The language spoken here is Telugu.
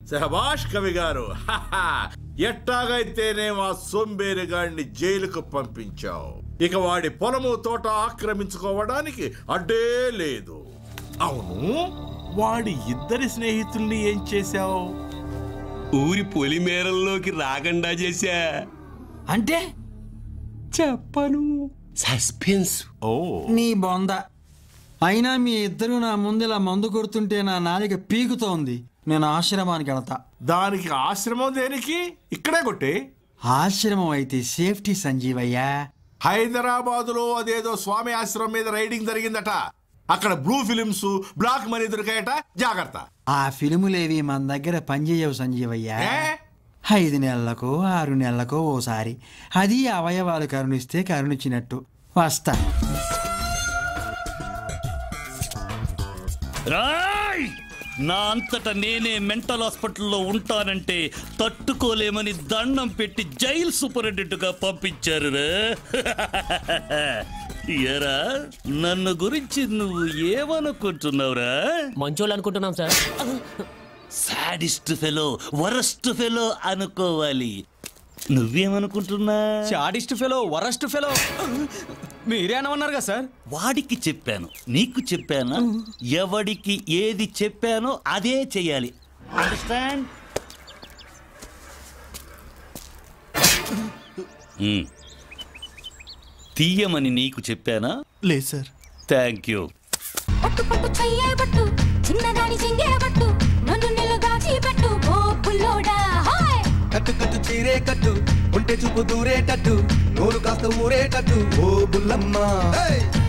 శభాష్ కవి గారు హహ. ఎట్టాగైతేనే మా సోంబేరిగాడిని జైలుకు పంపించావు ఇక వాడి పొలము తోట ఆక్రమించుకోవడానికి అడ్డే లేదు అవును వాడి ఇద్దరి స్నేహితుల్ని ఏం చేశావు ఊరి పొలిమేరల్లోకి రాకుండా చేశా అంటే చెప్పను సస్పెన్స్ ఓ నీ బొంద అయినా మీ ఇద్దరు నా ముందు ఇలా మందు కొడుతుంటే నా నాలిక పీకుతోంది నేను ఆశ్రమానికి వెళతా దానికి ఆశ్రమం దేనికి ఇక్కడే కొట్టే ఆశ్రమం అయితే సేఫ్టీ సంజీవయ్యా హైదరాబాదులో అదేదో స్వామి ఆశ్రమం మీద రైడింగ్ జరిగిందట అక్కడ బ్లూ ఫిలిమ్స్ బ్లాక్ మనీ దొరికాయట జాగ్రత్త ఆ ఫిలిములేవి మన దగ్గర పనిచేయవు సంజీవయ్యా ఏ? ఐదు నెలలకు ఆరు నెలలకు ఓసారి అది అవయవాలు కరుణిస్తే కరుణించినట్టు వస్తా రాయ్ నా అంతట నేనే మెంటల్ హాస్పిటల్లో ఉంటానంటే తట్టుకోలేమని దండం పెట్టి జైలు సూపరింటెండెంట్గా పంపించారు ఎరా నన్ను గురించి నువ్వు ఏమనుకుంటున్నావురా మంచోళ్ళు అనుకుంటున్నాం sir sadist fellow worst fellow అనుకోవాలి నువ్వేమనుకుంటున్నా చాడిస్ట్ ఫెలో వరస్ట్ ఫెలో మీరే అనమన్నారు కదా సార్ వాడికి చెప్పాను నీకు చెప్పానా ఎవడికి ఏది చెప్పానో అదే చెయ్యాలి అండర్స్టాండ్ తీయమని నీకు చెప్పానా లేదు సార్ థ్యాంక్ యూ పట్టు పట్టు చెయ్యే పట్టు చిన్నదాని చెంగే పట్టు నన్ను నిలుగాచి పెట్టు ఓ పుల్లోడా హాయ్ కట్టు కట్టు చీరే కట్టు ఉంటే చూపు దూరేటట్టు నోరు కాస్త ఊరేటట్టు ఓ బుల్లమ్మ